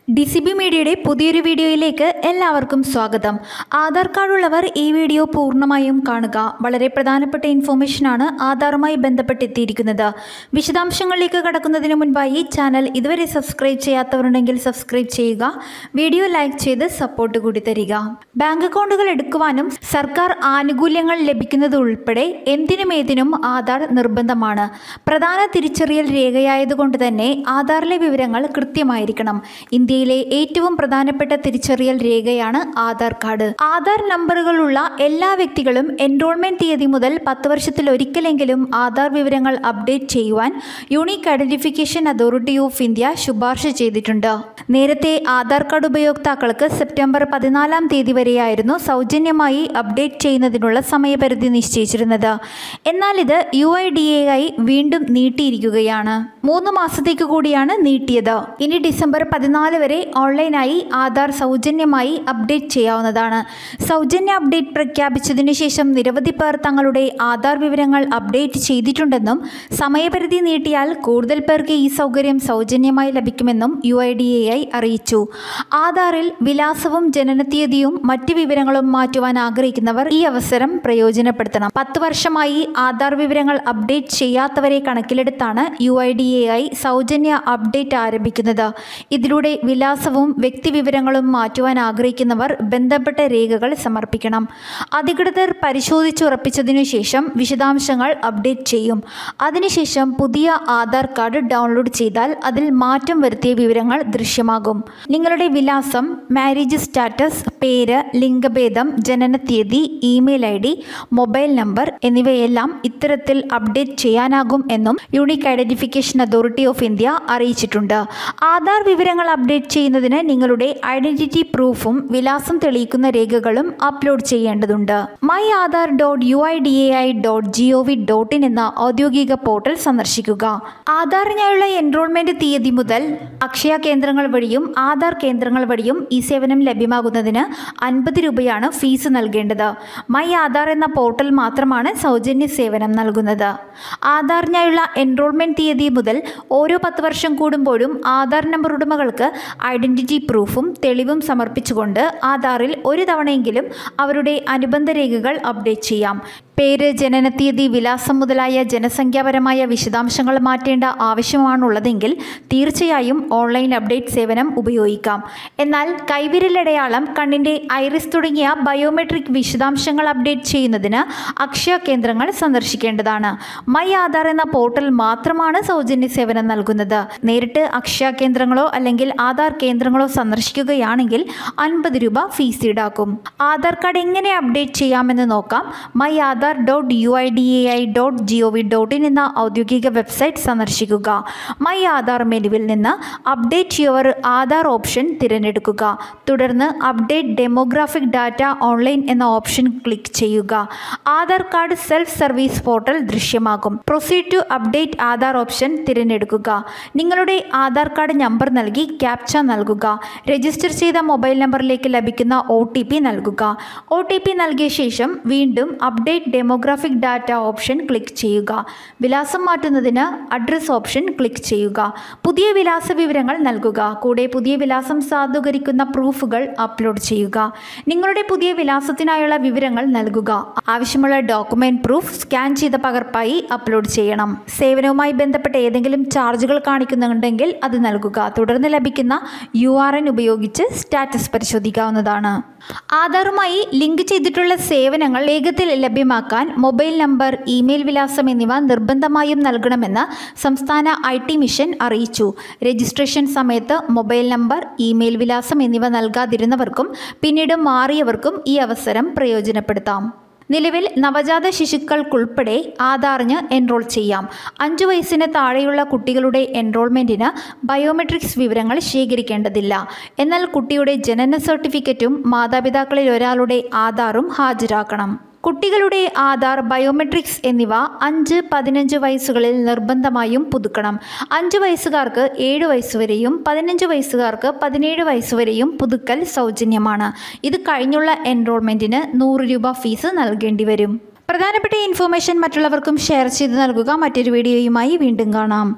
D C B മീഡിയയുടെ പുതിയൊരു വീഡിയോയിലേക്ക് എല്ലാവർക്കും സ്വാഗതം ആധാർ കാർഡ് ഉള്ളവർ ഈ വീഡിയോ പൂർണ്ണമായും കാണുക വളരെ പ്രധാനപ്പെട്ട ഇൻഫോർമേഷനാണ് ആധാറുമായി ബന്ധപ്പെട്ടെത്തിയിരിക്കുന്നത് വിശദാംശങ്ങളിലേക്ക് കടക്കുന്നതിന് മുൻപായി ചാനൽ ഇതുവരെ സബ്സ്ക്രൈബ് ചെയ്യാത്തവരുണ്ടെങ്കിൽ സബ്സ്ക്രൈബ് ചെയ്യുക വീഡിയോ ലൈക്ക് ചെയ്ത് സപ്പോർട്ട് കൂടി തരിക ബാങ്ക് അക്കൗണ്ടുകൾ എടുക്കുവാനും സർക്കാർ ആനുകൂല്യങ്ങൾ ലഭിക്കുന്നത് ഉൾപ്പെടെ എന്തിനും ഏതിനും ആധാർ നിർബന്ധമാണ് പ്രധാന തിരിച്ചറിയൽ രേഖയായതുകൊണ്ട് തന്നെ ആധാറിലെ വിവരങ്ങൾ കൃത്യമായിരിക്കണം ഇന്ത്യയിലെ ഏറ്റവും പ്രധാനപ്പെട്ട തിരിച്ചറിയൽ രേഖയാണ് ആധാർ കാർഡ് ആധാർ നമ്പറുകളുള്ള എല്ലാ വ്യക്തികളും എൻറോൾമെന്റ് തീയതി മുതൽ പത്ത് വർഷത്തിൽ ഒരിക്കലെങ്കിലും ആധാർ വിവരങ്ങൾ അപ്ഡേറ്റ് ചെയ്യുവാൻ unique identification authority of India ശുപാർശ ചെയ്തിട്ടുണ്ട് നേരത്തെ ആധാർ കാർഡ് ഉപയോക്താക്കൾക്ക് സെപ്റ്റംബർ പതിനാലാം തീയതി വരെയായിരുന്നു സൗജന്യമായി അപ്ഡേറ്റ് ചെയ്യുന്നതിനുള്ള സമയപരിധി നിശ്ചയിച്ചിരുന്നത് എന്നാൽ ഇത് യു ഐ ഡി എ ആയി വീണ്ടും നീട്ടിയിരിക്കുകയാണ് മൂന്ന് മാസത്തേക്ക് കൂടിയാണ് നീട്ടിയത് ഇനി ഡിസംബർ പതിനാല് വരെ ഓൺലൈനായി ആധാർ സൗജന്യമായി അപ്ഡേറ്റ് ചെയ്യാവുന്നതാണ് സൗജന്യ അപ്ഡേറ്റ് പ്രഖ്യാപിച്ചതിനു ശേഷം നിരവധി പേർ തങ്ങളുടെ ആധാർ വിവരങ്ങൾ അപ്ഡേറ്റ് ചെയ്തിട്ടുണ്ടെന്നും സമയപരിധി നീട്ടിയാൽ കൂടുതൽ പേർക്ക് ഈ സൗകര്യം സൗജന്യമായി ലഭിക്കുമെന്നും U I D A I അറിയിച്ചു ആധാറിൽ വിലാസവും ജനനത്തീയതിയും മറ്റ് വിവരങ്ങളും മാറ്റുവാൻ ആഗ്രഹിക്കുന്നവർ ഈ അവസരം പ്രയോജനപ്പെടുത്തണം പത്ത് വർഷമായി ആധാർ വിവരങ്ങൾ അപ്ഡേറ്റ് ചെയ്യാത്തവരെ കണക്കിലെടുത്താണ് U I D A I സൗജന്യ അപ്ഡേറ്റ് ആരംഭിക്കുന്നത് ഇതിലൂടെ വിലാസവും വ്യക്തിവിവരങ്ങളും മാറ്റുവാൻ ആഗ്രഹിക്കുന്നവർ ബന്ധപ്പെട്ട രേഖകൾ സമർപ്പിക്കണം അധികൃതർ പരിശോധിച്ചുറപ്പിച്ചതിനു ശേഷം വിശദാംശങ്ങൾ അപ്ഡേറ്റ് ചെയ്യും അതിനുശേഷം പുതിയ ആധാർ കാർഡ് ഡൗൺലോഡ് ചെയ്താൽ അതിൽ മാറ്റം വരുത്തിയ വിവരങ്ങൾ ദൃശ്യമാകും നിങ്ങളുടെ വിലാസം മാരേജ് സ്റ്റാറ്റസ് പേര് ലിംഗഭേദം ജനനത്തീയതി ഇമെയിൽ ഐ ഡി മൊബൈൽ നമ്പർ എന്നിവയെല്ലാം ഇത്തരത്തിൽ അപ്ഡേറ്റ് ചെയ്യാനാകും എന്നും unique identification authority of India അറിയിച്ചിട്ടുണ്ട് ആധാർ വിവരങ്ങൾ അപ്ഡേറ്റ് ചെയ്യുന്നതിന് നിങ്ങളുടെ ഐഡന്റിറ്റി പ്രൂഫും വിലാസം തെളിയിക്കുന്ന രേഖകളും അപ്ലോഡ് ചെയ്യേണ്ടതുണ്ട് my Aadhaar dot U I D A I dot G O V dot in എന്ന ഔദ്യോഗിക പോർട്ടൽ സന്ദർശിക്കുക ആധാറിനായുള്ള എൻറോൾമെന്റ് തീയതി മുതൽ അക്ഷയ കേന്ദ്രങ്ങൾ വഴിയും ആധാർ കേന്ദ്രങ്ങൾ വഴിയും ഈ സേവനം ലഭ്യമാകുന്നതിന് അൻപത് രൂപയാണ് ഫീസ് നൽകേണ്ടത് മൈ ആധാർ എന്ന പോർട്ടൽ മാത്രമാണ് സൗജന്യ സേവനം നൽകുന്നത് ആധാറിനായുള്ള എൻറോൾമെന്റ് തീയതി മുതൽ ഓരോ പത്ത് വർഷം കൂടുമ്പോഴും ആധാർ നമ്പർ ഉടമകൾക്ക് ഐഡന്റിറ്റി പ്രൂഫും തെളിവും സമർപ്പിച്ചുകൊണ്ട് ആധാറിൽ ഒരു തവണയെങ്കിലും അവരുടെ അനുബന്ധ രേഖകൾ അപ്ഡേറ്റ് ചെയ്യാം പേര് ജനനത്തീയതി വിലാസം മുതലായ ജനസംഖ്യാപരമായ വിശദാംശങ്ങൾ മാറ്റേണ്ട ആവശ്യമാണുള്ളതെങ്കിൽ തീർച്ചയായും ഓൺലൈൻ അപ്ഡേറ്റ് സേവനം ഉപയോഗിക്കാം എന്നാൽ കൈവിരലടയാളം കണ്ണിൻ്റെ ഐറിസ് തുടങ്ങിയ ബയോമെട്രിക് വിശദാംശങ്ങൾ അപ്ഡേറ്റ് ചെയ്യുന്നതിന് അക്ഷയ കേന്ദ്രങ്ങൾ സന്ദർശിക്കേണ്ടതാണ് മൈ ആധാർ എന്ന പോർട്ടൽ മാത്രമാണ് സൗജന്യ സേവനം നൽകുന്നത് നേരിട്ട് അക്ഷയ കേന്ദ്രങ്ങളോ അല്ലെങ്കിൽ ആധാർ കേന്ദ്രങ്ങളോ സന്ദർശിക്കുകയാണെങ്കിൽ അൻപത് രൂപ ഫീസ് ഈടാക്കും ആധാർ കാർഡ് എങ്ങനെ അപ്ഡേറ്റ് ചെയ്യാമെന്ന് നോക്കാം my Aadhaar dot U I D A I dot G O V dot in എന്ന ഔദ്യോഗിക വെബ്സൈറ്റ് സന്ദർശിക്കുക മൈ ആധാർ മെനുവിൽ നിന്ന് അപ്ഡേറ്റ് യുവർ ആധാർ ഓപ്ഷൻ തിരഞ്ഞെടുക്കുക തുടർന്ന് അപ്ഡേറ്റ് ഡെമോഗ്രാഫിക് ഡാറ്റ ഓൺലൈൻ എന്ന ഓപ്ഷൻ ക്ലിക്ക് ചെയ്യുക Aadhaar card self service portal ദൃശ്യമാകും proceed to update Aadhaar option തിരഞ്ഞെടുക്കുക നിങ്ങളുടെ ആധാർ കാർഡ് നമ്പർ നൽകി ക്യാപ്ച നൽകുക രജിസ്റ്റർ ചെയ്ത മൊബൈൽ നമ്പറിലേക്ക് ലഭിക്കുന്ന ഒ ടി പി നൽകുക ഒ ടി പി നൽകിയ ശേഷം വീണ്ടും update demographic data option click ചെയ്യുക വിലാസം മാറ്റുന്നതിന് അഡ്രസ് ഓപ്ഷൻ ക്ലിക്ക് ചെയ്യുക പുതിയ വിലാസ വിവരങ്ങൾ നൽകുക കൂടെ പുതിയ വിലാസം സാധൂകരിക്കുന്ന പ്രൂഫുകൾ അപ്ലോഡ് ചെയ്യുക നിങ്ങളുടെ പുതിയ വിലാസത്തിനായുള്ള വിവരങ്ങൾ നൽകുക ആവശ്യമുള്ള ഡോക്യുമെന്റ് പ്രൂഫ് സ്കാൻ ചെയ്ത പകർപ്പായി അപ്ലോഡ് ചെയ്യണം സേവനവുമായി ബന്ധപ്പെട്ട ഏതെങ്കിലും ചാർജുകൾ കാണിക്കുന്നുണ്ടെങ്കിൽ അത് നൽകുക തുടർന്ന് ലഭിക്കുന്ന യു ആർ എൻ ഉപയോഗിച്ച് സ്റ്റാറ്റസ് പരിശോധിക്കാവുന്നതാണ് ആധാറുമായി ലിങ്ക് ചെയ്തിട്ടുള്ള സേവനങ്ങൾ വേഗത്തിൽ ലഭ്യമാക്കാൻ മൊബൈൽ നമ്പർ ഇമെയിൽ വിലാസം എന്നിവ നിർബന്ധമായും നൽകണമെന്ന് സംസ്ഥാന ഐ ടി മിഷൻ അറിയിച്ചു രജിസ്ട്രേഷൻ സമയത്ത് മൊബൈൽ നമ്പർ ഇമെയിൽ വിലാസം എന്നിവ നൽകാതിരുന്നവർക്കും പിന്നീട് മാറിയവർക്കും ഈ അവസരം പ്രയോജനപ്പെടുത്താം നിലവിൽ നവജാത ശിശുക്കൾക്കുൾപ്പെടെ ആധാറിന് എൻറോൾ ചെയ്യാം അഞ്ചു വയസ്സിന് താഴെയുള്ള കുട്ടികളുടെ എൻറോൾമെൻറ്റിന് ബയോമെട്രിക്സ് വിവരങ്ങൾ ശേഖരിക്കേണ്ടതില്ല എന്നാൽ കുട്ടിയുടെ ജനന സർട്ടിഫിക്കറ്റും മാതാപിതാക്കളിൽ ഒരാളുടെ ആധാറും ഹാജരാക്കണം കുട്ടികളുടെ ആധാർ ബയോമെട്രിക്സ് എന്നിവ അഞ്ച് പതിനഞ്ച് വയസ്സുകളിൽ നിർബന്ധമായും പുതുക്കണം അഞ്ച് വയസ്സുകാർക്ക് ഏഴ് വയസ്സുവരെയും പതിനഞ്ച് വയസ്സുകാർക്ക് പതിനേഴ് വയസ്സുവരെയും പുതുക്കൽ സൗജന്യമാണ് ഇത് കഴിഞ്ഞുള്ള എൻറോൾമെൻറ്റിന് നൂറ് രൂപ ഫീസ് നൽകേണ്ടി വരും പ്രധാനപ്പെട്ട ഇൻഫോർമേഷൻ മറ്റുള്ളവർക്കും ഷെയർ ചെയ്ത് നൽകുക മറ്റൊരു വീഡിയോയുമായി വീണ്ടും കാണാം